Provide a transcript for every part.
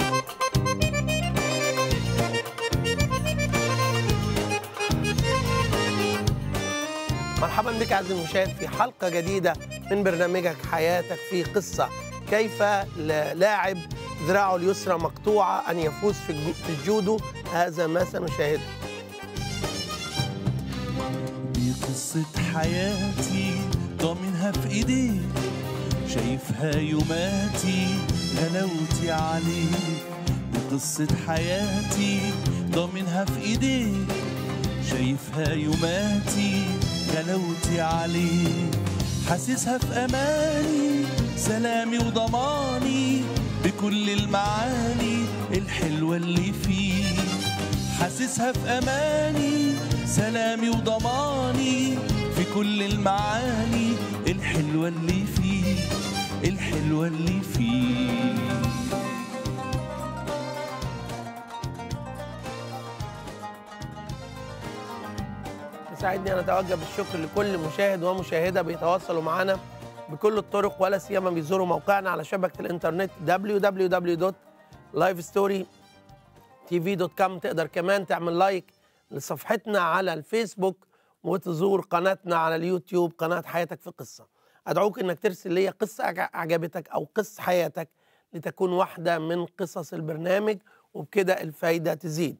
مرحبا بك عزيزي المشاهد في حلقة جديدة من برنامجك حياتك في قصة كيف لاعب ذراعه اليسرى مقطوعة أن يفوز في الجو- في الجودو هذا ما سنشاهده دي قصة حياتي ضامنها في ايديك شايفها يوماتي غلاوتي عليك دي قصة حياتي ضامنها في ايديك شايفها يوماتي غلاوتي عليك حاسسها في اماني سلامي وضماني بكل المعاني الحلوة اللي فيك حاسسها في اماني سلامي وضماني في كل المعاني الحلوه اللي فيه الحلوه اللي فيه يساعدني أن أتوجه بالشكر لكل مشاهد ومشاهدة بيتواصلوا معنا بكل الطرق ولا سيما بيزوروا موقعنا على شبكة الإنترنت www.lifestorytv.com تقدر كمان تعمل لايك لصفحتنا على الفيسبوك وتزور قناتنا على اليوتيوب قناة حياتك في قصة أدعوك أنك ترسل لي قصة أعج- أعجبتك أو قصة حياتك لتكون واحدة من قصص البرنامج وبكده الفايدة تزيد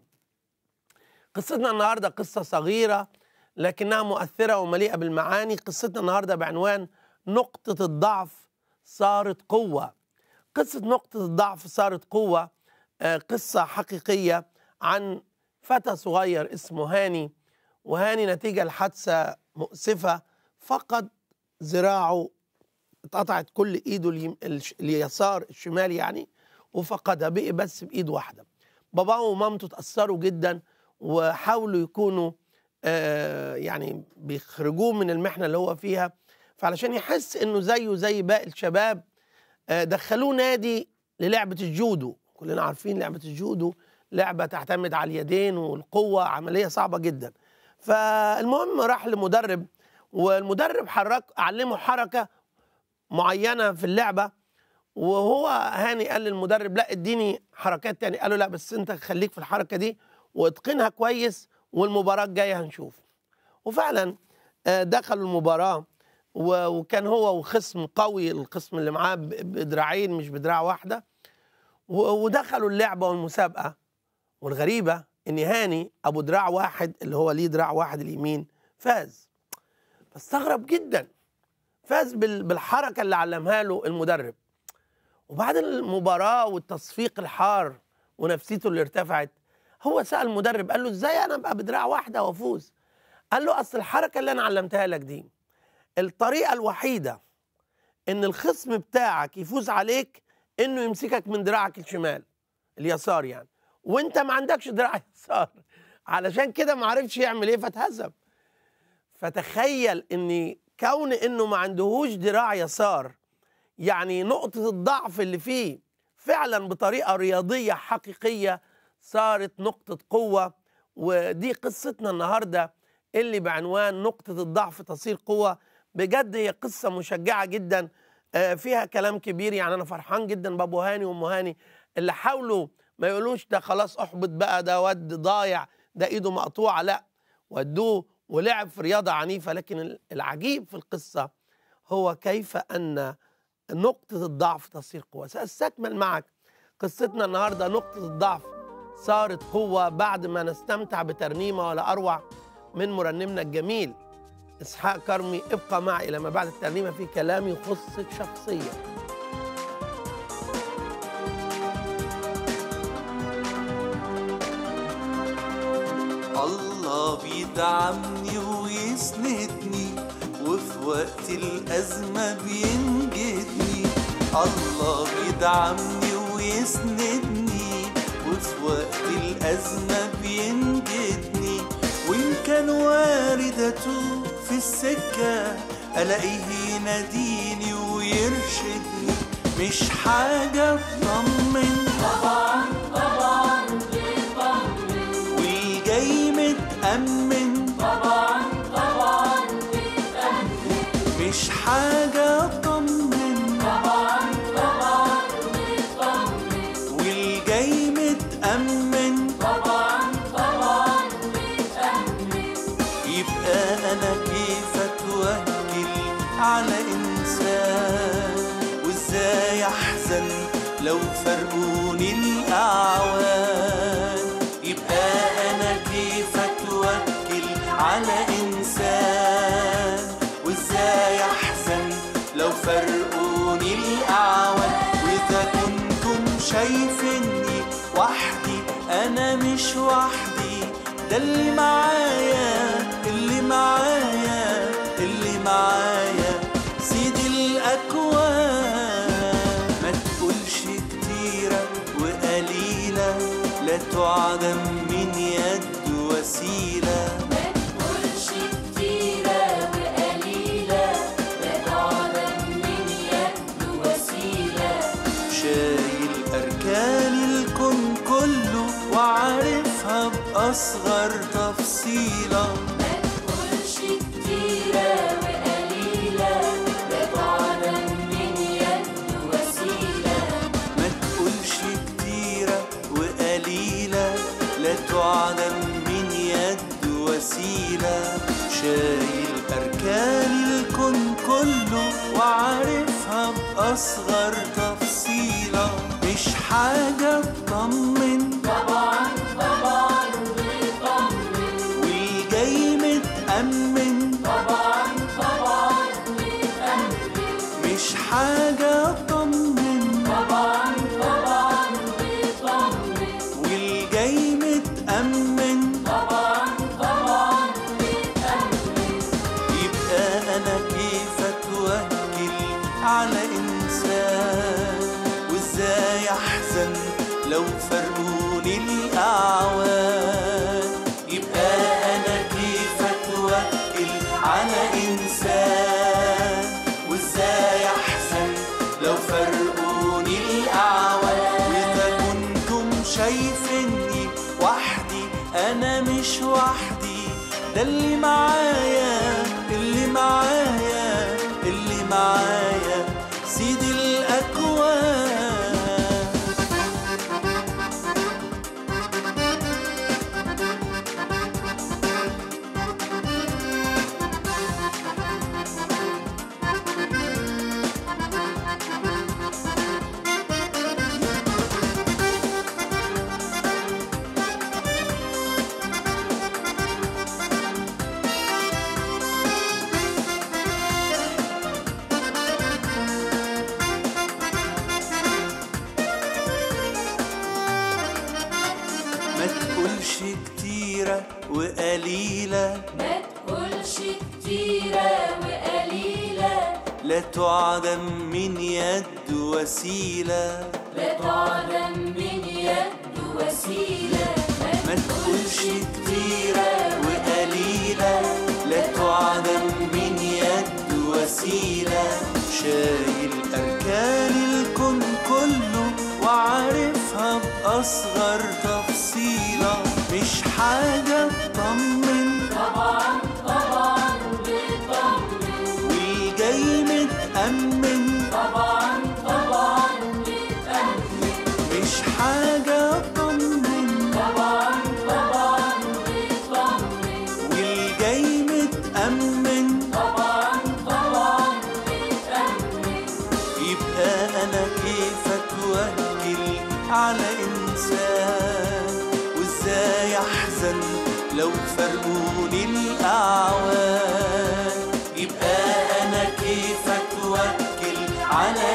قصتنا النهاردة قصة صغيرة لكنها مؤثرة ومليئة بالمعاني قصتنا النهاردة بعنوان نقطة الضعف صارت قوة قصة نقطة الضعف صارت قوة آه، قصة حقيقية عن فتى صغير اسمه هاني وهاني نتيجة لحادثة مؤسفة فقد ذراعه اتقطعت كل ايده اليم... الش- اليسار الشمال يعني وفقدها بقي بس بايد واحده باباه ومامته اتاثروا جدا وحاولوا يكونوا آه يعني بيخرجوه من المحنه اللي هو فيها فعلشان يحس انه زيه زي باقي الشباب آه دخلوه نادي للعبه الجودو كلنا عارفين لعبه الجودو لعبه تعتمد على اليدين والقوه عمليه صعبه جدا فالمهم راح لمدرب والمدرب حرك علمه حركه معينه في اللعبه وهو هاني قال للمدرب لا اديني حركات تاني قال له لا بس انت خليك في الحركه دي واتقنها كويس والمباراه الجايه هنشوف وفعلا آه، دخلوا المباراه و- وكان هو وخصم قوي الخصم اللي معاه ب- بدراعين مش بدراع واحده و- ودخلوا اللعبه والمسابقه والغريبه ان هاني ابو دراع واحد اللي هو ليه دراع واحد اليمين فاز فاستغرب جدا فاز بال- بالحركه اللي علمها له المدرب وبعد المباراه والتصفيق الحار ونفسيته اللي ارتفعت هو سال المدرب قال له ازاي انا ابقى بدراع واحده وافوز قال له اصل الحركه اللي انا علمتها لك دي الطريقه الوحيده ان الخصم بتاعك يفوز عليك انه يمسكك من دراعك الشمال اليسار يعني وانت ما عندكش دراع يسار علشان كده ما عرفش يعمل ايه فاتهزم فتخيل ان كون انه ما عندهوش دراع يسار يعني نقطة الضعف اللي فيه فعلا بطريقة رياضية حقيقية صارت نقطة قوة ودي قصتنا النهاردة اللي بعنوان نقطة الضعف تصير قوة بجد هي قصة مشجعة جدا آه، فيها كلام كبير يعني أنا فرحان جدا بأبو هاني وأم هاني اللي حاولوا ما يقولوش ده خلاص أحبط بقى ده ود ضايع ده إيده مقطوعة لا ودوه ولعب في رياضة عنيفة لكن العجيب في القصة هو كيف أن نقطة الضعف تصير قوة سأستكمل معك قصتنا النهاردة نقطة الضعف صارت قوة بعد ما نستمتع بترنيمة ولا أروع من مرنمنا الجميل إسحاق كرمي ابقى معي لما بعد الترنيمة في كلام يخصك شخصيا الله بيدعمني ويسندني وفي وقت الأزمة بينجدني الله بيدعمني ويسندني وفي وقت الأزمة بينجدني وإن كان واردته في السكة ألاقيه يناديني ويرشدني مش حاجة تطمن والجاي متأمن طبعا طبعا متأمن مش حاجة طمن طبعا طبعا مطمن والجاي إنسان وإزاي أحزن لو فرقوني الأعوان يبقى أنا كيف أتوكل على إنسان وإزاي أحزن لو فرقوني الأعوان وإذا كنتم شايفيني وحدي أنا مش وحدي ده اللي معايا اللي معايا اللي معايا سيدي الأكوان ما تقولش كتيرة وقليلة لا تعدم من يد وسيلة ما تقولش كتيرة وقليلة لا تعلم من يد وسيلة شايل أركان الكون كله وعارفها بأصغر تفصيلة ما تقولش كتيرة وقليلة لا تعلم من يد وسيلة ما تقولش كتيرة وقليلة لا تعلم من يد وسيلة شايل أركان الكون كله وعارفها بأصغر تفصيلة مش حاجة تطمن طبعا طبعا بيطمن والجاي متأمن طبعا طبعا بيتأمن مش حاجة تطمن طبعا طبعا بيطمن والجاي متأمن طبعا طبعا بيتأمن يبقى أنا كيف أتوكل على إنسان وإزاي أحزن لو فرقوني الأعوان يبقى أنا كيف أتوكل على إنسان وإزاي أحزن لو فرقوني الأعوان وإذا كنتم شايفيني وحدي أنا مش وحدي ده اللي معايا اللي معايا اللي معايا سيدي الأكوان ما تقولش كتيرة وقليلة ما تقولش كتيرة وقليلة لا تعدم من يد وسيلة لا تعلم من يد وسيلة ما تقولش كتيرة وقليلة لا تعدم من يد وسيلة شايل أركان الكون كله وعارفها بأصغر تفصيلة مش حاجة تطمن طبعا طبعا بيطمن والجاي متأمن طبعا طبعا بيتأمن مش حاجة تطمن طبعا طبعا بيطمن والجاي متأمن طبعا طبعا بيتأمن يبقى أنا كيف أتوكل على إنسان وإزاي أحزن لو فرقوني الأعوان يبقى أنا كيف أتوكل على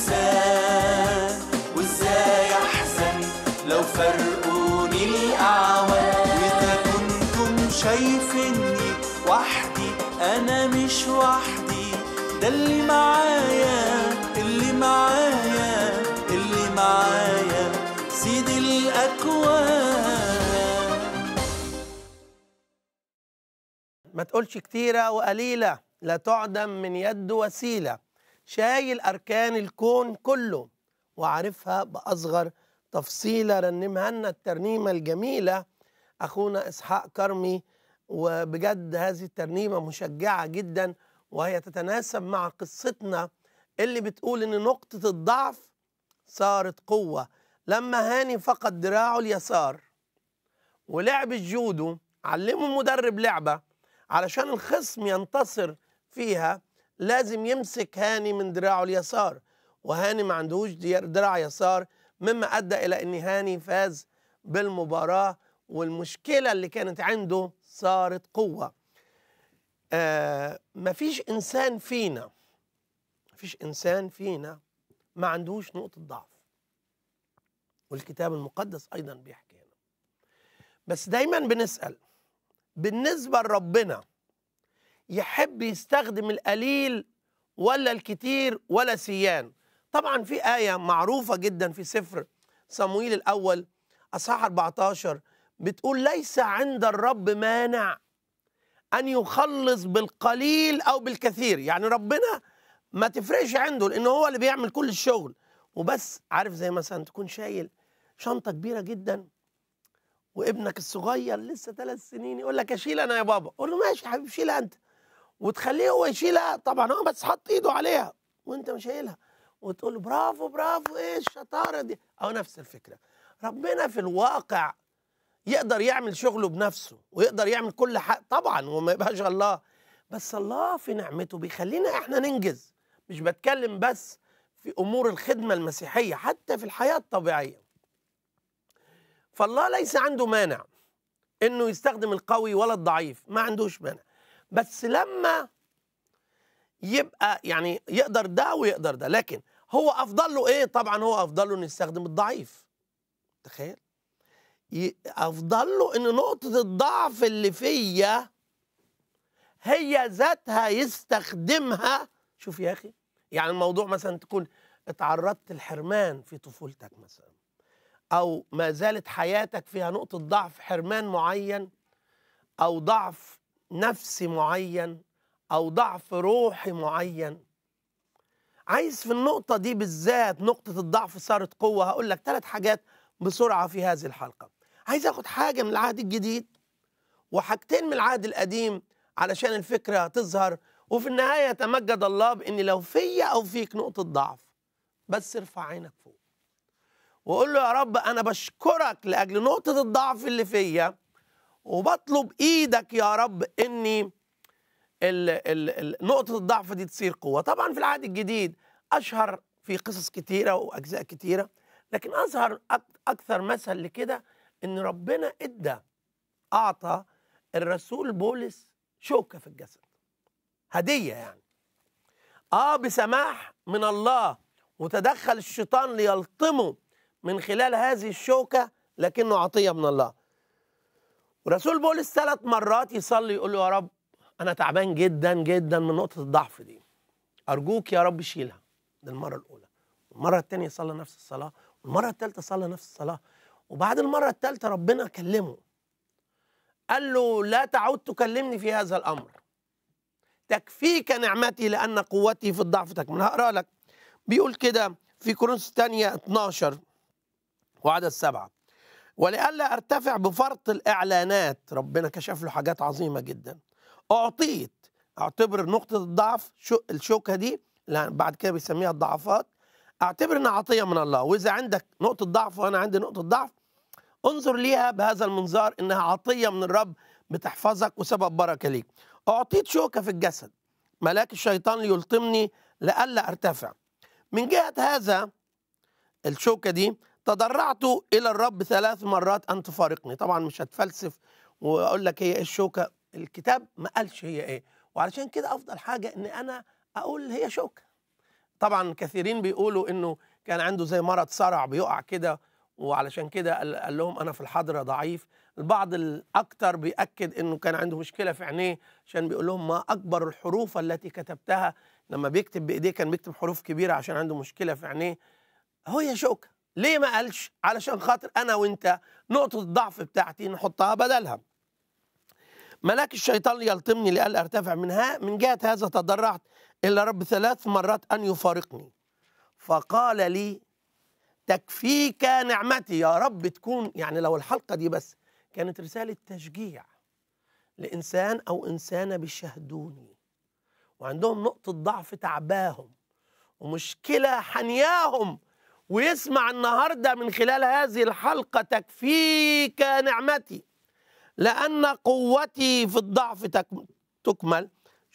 إنسان وإزاي أحزن لو فرقوني الأعوان وإذا كنتم شايفيني وحدي أنا مش وحدي ده اللي معايا اللي معايا اللي معايا سيدي الأكوان ما تقولش كتيرة وقليلة لا تعدم من يد وسيلة شايل أركان الكون كله وعارفها بأصغر تفصيلة رنمها لنا الترنيمة الجميلة أخونا إسحاق كرمي وبجد هذه الترنيمة مشجعة جدا وهي تتناسب مع قصتنا اللي بتقول إن نقطة الضعف صارت قوة لما هاني فقد دراعه اليسار ولعب الجودو علمه مدرب لعبة علشان الخصم ينتصر فيها لازم يمسك هاني من دراعه اليسار وهاني ما عندهوش دي- دراع يسار مما ادى الى ان هاني فاز بالمباراه والمشكله اللي كانت عنده صارت قوه آه مفيش انسان فينا مفيش انسان فينا ما عندهوش نقطه ضعف والكتاب المقدس ايضا بيحكي هنا بس دايما بنسال بالنسبه لربنا يحب يستخدم القليل ولا الكتير ولا سيان طبعا في آية معروفة جدا في سفر صمويل الأول أصحاح 14 بتقول ليس عند الرب مانع أن يخلص بالقليل أو بالكثير يعني ربنا ما تفرقش عنده لأنه هو اللي بيعمل كل الشغل وبس عارف زي مثلا تكون شايل شنطة كبيرة جدا وابنك الصغير لسه ثلاث سنين يقول لك اشيل انا يا بابا قول له ماشي يا حبيبي شيلها انت وتخليه هو يشيلها طبعا هو بس حط ايده عليها وانت مش شايلها وتقول له برافو برافو ايه الشطاره دي او نفس الفكره ربنا في الواقع يقدر يعمل شغله بنفسه ويقدر يعمل كل حاجه طبعا هو ما يبقاش الله بس الله في نعمته بيخلينا احنا ننجز مش بتكلم بس في امور الخدمه المسيحيه حتى في الحياه الطبيعيه فالله ليس عنده مانع انه يستخدم القوي ولا الضعيف ما عندوش مانع بس لما يبقى يعني يقدر ده ويقدر ده لكن هو افضل له ايه طبعا هو افضل له انه يستخدم الضعيف تخيل ي- افضل له ان نقطه الضعف اللي فيا هي ذاتها يستخدمها شوف يا اخي يعني الموضوع مثلا تكون اتعرضت للحرمان في طفولتك مثلا او ما زالت حياتك فيها نقطه ضعف حرمان معين او ضعف نفسي معين او ضعف روحي معين عايز في النقطه دي بالذات نقطه الضعف صارت قوه هقول لك ثلاث حاجات بسرعه في هذه الحلقه عايز اخد حاجه من العهد الجديد وحاجتين من العهد القديم علشان الفكره تظهر وفي النهايه يتمجد الله بان لو فيا او فيك نقطه ضعف بس ارفع عينك فوق وقول له يا رب انا بشكرك لاجل نقطه الضعف اللي فيا وبطلب ايدك يا رب اني ال ال ال نقطه الضعف دي تصير قوه طبعا في العهد الجديد اشهر في قصص كتيره واجزاء كتيره لكن اظهر أك- اكثر مثل لكده ان ربنا ادى اعطى الرسول بولس شوكه في الجسد هديه يعني اه بسماح من الله وتدخل الشيطان ليلطمه من خلال هذه الشوكه لكنه عطيه من الله ورسول بولس ثلاث مرات يصلي يقول له يا رب انا تعبان جدا جدا من نقطه الضعف دي ارجوك يا رب شيلها دي المره الاولى المره الثانيه صلى نفس الصلاه والمره الثالثه صلى نفس الصلاه وبعد المره الثالثه ربنا كلمه قال له لا تعود تكلمني في هذا الامر تكفيك نعمتي لان قوتي في الضعف تكمن هقرا لك بيقول كده في كورنثوس الثانيه 12 وعدد سبعه ولئلا ارتفع بفرط الاعلانات ربنا كشف له حاجات عظيمه جدا اعطيت اعتبر نقطه الضعف شو الشوكه دي لا بعد كده بيسميها الضعفات اعتبر انها عطيه من الله واذا عندك نقطه ضعف وانا عندي نقطه ضعف انظر ليها بهذا المنظار انها عطيه من الرب بتحفظك وسبب بركه ليك اعطيت شوكه في الجسد ملاك الشيطان ليلطمني لئلا ارتفع من جهه هذا الشوكه دي تضرعت الى الرب ثلاث مرات ان تفارقني طبعا مش هتفلسف واقول لك هي ايه الشوكه الكتاب ما قالش هي ايه وعلشان كده افضل حاجه ان انا اقول هي شوكه طبعا كثيرين بيقولوا انه كان عنده زي مرض صرع بيقع كده وعلشان كده قال قال لهم انا في الحضره ضعيف البعض الاكثر بياكد انه كان عنده مشكله في عينيه عشان بيقول لهم ما اكبر الحروف التي كتبتها لما بيكتب بايديه كان بيكتب حروف كبيره عشان عنده مشكله في عينيه هي شوكه ليه ما قالش علشان خاطر انا وانت نقطه الضعف بتاعتي نحطها بدلها ملاك الشيطان يلطمني لئلا ارتفع منها من جهه هذا تضرعت الى رب ثلاث مرات ان يفارقني فقال لي تكفيك نعمتي يا رب تكون يعني لو الحلقه دي بس كانت رساله تشجيع لانسان او انسانه بيشاهدوني وعندهم نقطه ضعف تعباهم ومشكله حنياهم ويسمع النهارده من خلال هذه الحلقه تكفيك نعمتي لأن قوتي في الضعف تك- تكمل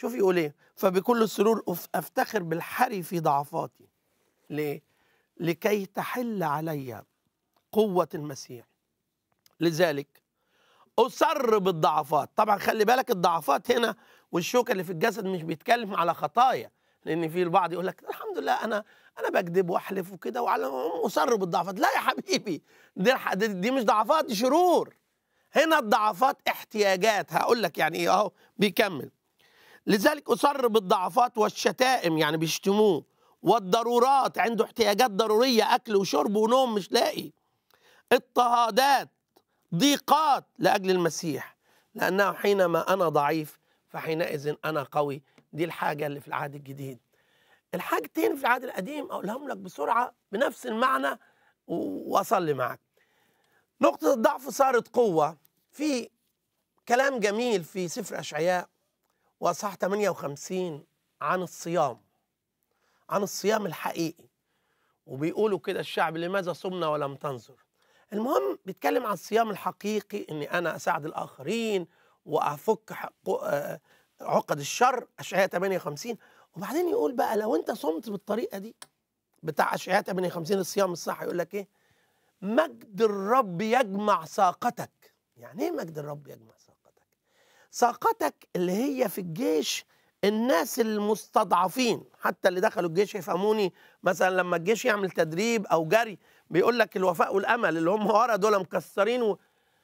شوف يقول ايه فبكل سرور أف- افتخر بالحري في ضعفاتي ليه لكي تحل علي قوة المسيح لذلك أصر بالضعفات طبعا خلي بالك الضعفات هنا والشوكة اللي في الجسد مش بيتكلم على خطايا لأن في البعض يقول لك الحمد لله أنا أنا بكذب وأحلف وكده وعلى العموم أصر بالضعفات لا يا حبيبي دي, الح- دي, دي مش ضعفات دي شرور هنا الضعفات احتياجات هقول لك يعني ايه اهو بيكمل لذلك أصر بالضعفات والشتائم يعني بيشتموه والضرورات عنده احتياجات ضرورية أكل وشرب ونوم مش لاقي اضطهادات ضيقات لأجل المسيح لأنه حينما أنا ضعيف فحينئذ أنا قوي دي الحاجة اللي في العهد الجديد الحاجتين في العهد القديم أقولهم لك بسرعة بنفس المعنى و- وأصلي معك نقطة الضعف صارت قوة في كلام جميل في سفر أشعياء وأصحاح 58 عن الصيام عن الصيام الحقيقي وبيقولوا كده الشعب لماذا صمنا ولم تنظر المهم بيتكلم عن الصيام الحقيقي اني انا اساعد الاخرين وافك حق- آه، عقد الشر اشعياء 58 وبعدين يقول بقى لو انت صمت بالطريقه دي بتاع اشعياء 58 الصيام الصح يقول لك ايه مجد الرب يجمع ساقتك يعني ايه مجد الرب يجمع ساقتك ساقتك اللي هي في الجيش الناس المستضعفين حتى اللي دخلوا الجيش يفهموني مثلا لما الجيش يعمل تدريب او جري بيقول لك الوفاء والامل اللي هم ورا دول مكسرين و...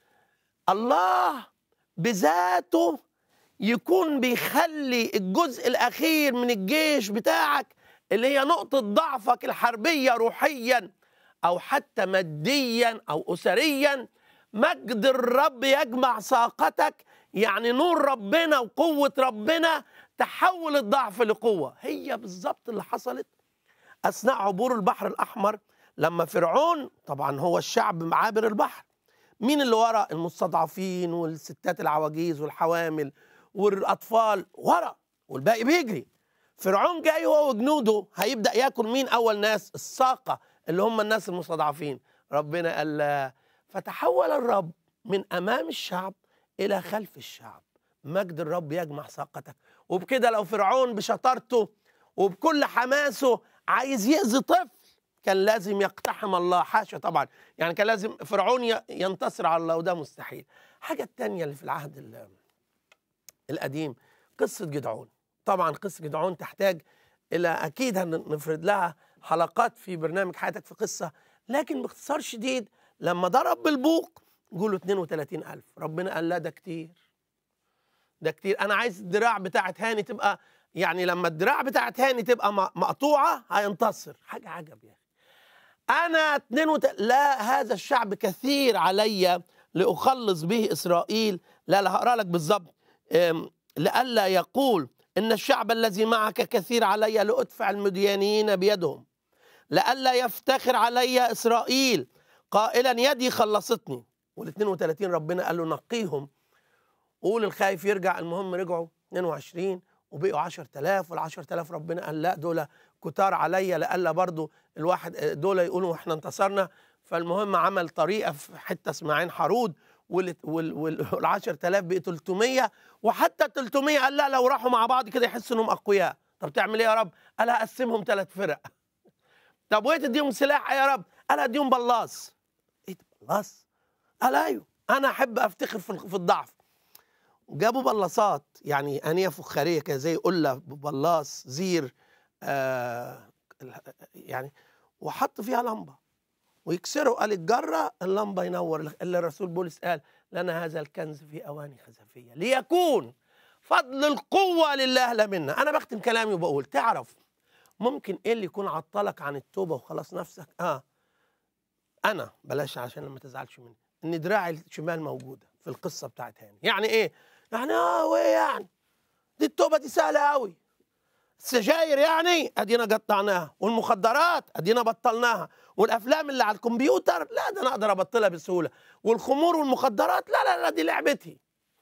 الله بذاته يكون بيخلي الجزء الاخير من الجيش بتاعك اللي هي نقطه ضعفك الحربيه روحيا او حتى ماديا او اسريا مجد الرب يجمع ساقتك يعني نور ربنا وقوه ربنا تحول الضعف لقوه هي بالظبط اللي حصلت اثناء عبور البحر الاحمر لما فرعون طبعا هو الشعب عابر البحر مين اللي ورا المستضعفين والستات العواجيز والحوامل والاطفال ورا والباقي بيجري فرعون جاي هو وجنوده هيبدا ياكل مين اول ناس الساقه اللي هم الناس المستضعفين ربنا قال لا فتحول الرب من امام الشعب الى خلف الشعب مجد الرب يجمع ساقتك وبكده لو فرعون بشطارته وبكل حماسه عايز يأذي طفل كان لازم يقتحم الله حاشا طبعا يعني كان لازم فرعون ي- ينتصر على الله وده مستحيل حاجة التانية اللي في العهد ال- القديم قصة جدعون طبعا قصة جدعون تحتاج إلى أكيد هنفرد لها حلقات في برنامج حياتك في قصة لكن باختصار شديد لما ضرب بالبوق قولوا 32 ألف ربنا قال لا ده كتير ده كتير أنا عايز الدراع بتاعت هاني تبقى يعني لما الدراع بتاعت هاني تبقى م- مقطوعة هينتصر حاجة عجب يا أخي أنا 32 لا هذا الشعب كثير علي لأخلص به إسرائيل لا لا هقرأ لك بالظبط أم، لئلا يقول إن الشعب الذي معك كثير علي لأدفع المديانيين بيدهم لئلا يفتخر علي إسرائيل قائلا يدي خلصتني وال 32 ربنا قال له نقيهم قول الخايف يرجع المهم رجعوا 22 وبقوا 10000 وال 10000 ربنا قال لا دول كتار عليا لألا برضو الواحد دول يقولوا احنا انتصرنا فالمهم عمل طريقه في حته اسمها عين حرود وال وال وال 10000 بقوا 300 وحتى 300 قال لا لو راحوا مع بعض كده يحسوا انهم اقوياء طب تعمل ايه يا رب؟ قال هقسمهم ثلاث فرق طب وايه تديهم سلاح يا رب؟ قال هديهم بلاص ايه ده بلاص؟ قال ايوه انا احب افتخر في في الضعف جابوا بلاصات يعني انيه فخاريه كده زي قله بلاص زير آه يعني وحط فيها لمبه ويكسروا قال الجره اللمبه ينور اللي الرسول بولس قال لنا هذا الكنز في اواني خزفيه ليكون فضل القوه لله لا منا انا بختم كلامي وبقول تعرف ممكن ايه اللي يكون عطلك عن التوبه وخلاص نفسك اه انا بلاش عشان لما تزعلش مني ان دراعي الشمال موجوده في القصه بتاعت هاني يعني ايه يعني اه وايه يعني دي التوبه دي سهله قوي السجاير يعني ادينا قطعناها والمخدرات ادينا بطلناها والافلام اللي على الكمبيوتر لا ده انا اقدر ابطلها بسهوله والخمور والمخدرات لا لا لا دي لعبتي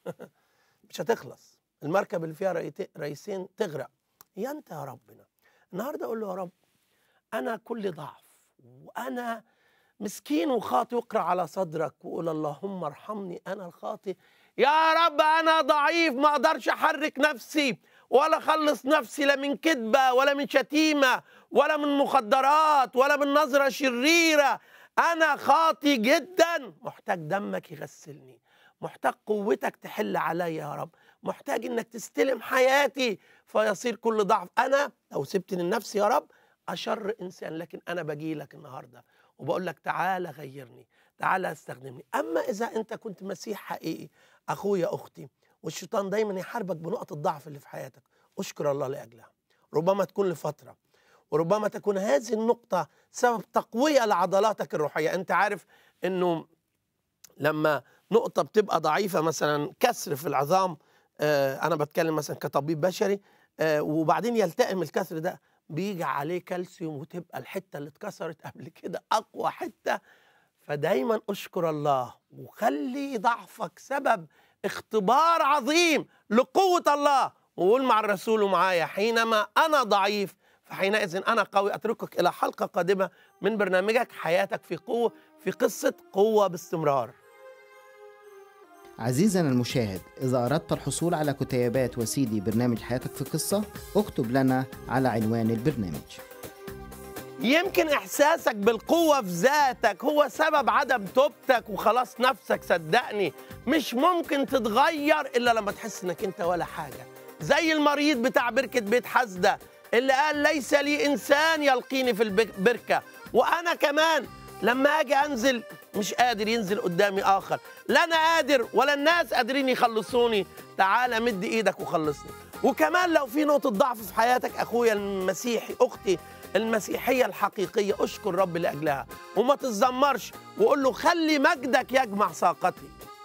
مش هتخلص المركب اللي فيها ريت- رئيسين تغرق يا انت يا ربنا النهارده اقول له يا رب انا كل ضعف وانا مسكين وخاطي واقرا على صدرك وقول اللهم ارحمني انا الخاطي يا رب انا ضعيف ما اقدرش احرك نفسي ولا اخلص نفسي لا من كذبه ولا من شتيمه ولا من مخدرات ولا من نظره شريره انا خاطي جدا محتاج دمك يغسلني محتاج قوتك تحل عليا يا رب محتاج انك تستلم حياتي فيصير كل ضعف انا لو سبتني لنفسي يا رب اشر انسان لكن انا باجي لك النهارده وبقول لك تعالى غيرني تعالى استخدمني اما اذا انت كنت مسيح حقيقي اخويا اختي والشيطان دايما يحاربك بنقط الضعف اللي في حياتك اشكر الله لاجلها ربما تكون لفتره وربما تكون هذه النقطه سبب تقويه لعضلاتك الروحيه انت عارف انه لما نقطه بتبقى ضعيفه مثلا كسر في العظام آه انا بتكلم مثلا كطبيب بشري آه وبعدين يلتئم الكسر ده بيجي عليه كالسيوم وتبقى الحته اللي اتكسرت قبل كده اقوى حته فدايما اشكر الله وخلي ضعفك سبب اختبار عظيم لقوه الله وقول مع الرسول ومعايا حينما انا ضعيف فحينئذ انا قوي اتركك الى حلقه قادمه من برنامجك حياتك في قوه في قصه قوه باستمرار عزيزنا المشاهد إذا أردت الحصول على كتيبات وسيدي برنامج حياتك في قصة اكتب لنا على عنوان البرنامج يمكن احساسك بالقوه في ذاتك هو سبب عدم توبتك وخلاص نفسك صدقني مش ممكن تتغير الا لما تحس انك انت ولا حاجه زي المريض بتاع بركه بيت حسده اللي قال ليس لي انسان يلقيني في البركه وانا كمان لما اجي انزل مش قادر ينزل قدامي اخر لا انا قادر ولا الناس قادرين يخلصوني تعالى مد ايدك وخلصني وكمان لو في نقطه ضعف في حياتك اخويا المسيحي اختي المسيحيه الحقيقيه اشكر رب لاجلها وما تتذمرش وقول له خلي مجدك يجمع ساقتي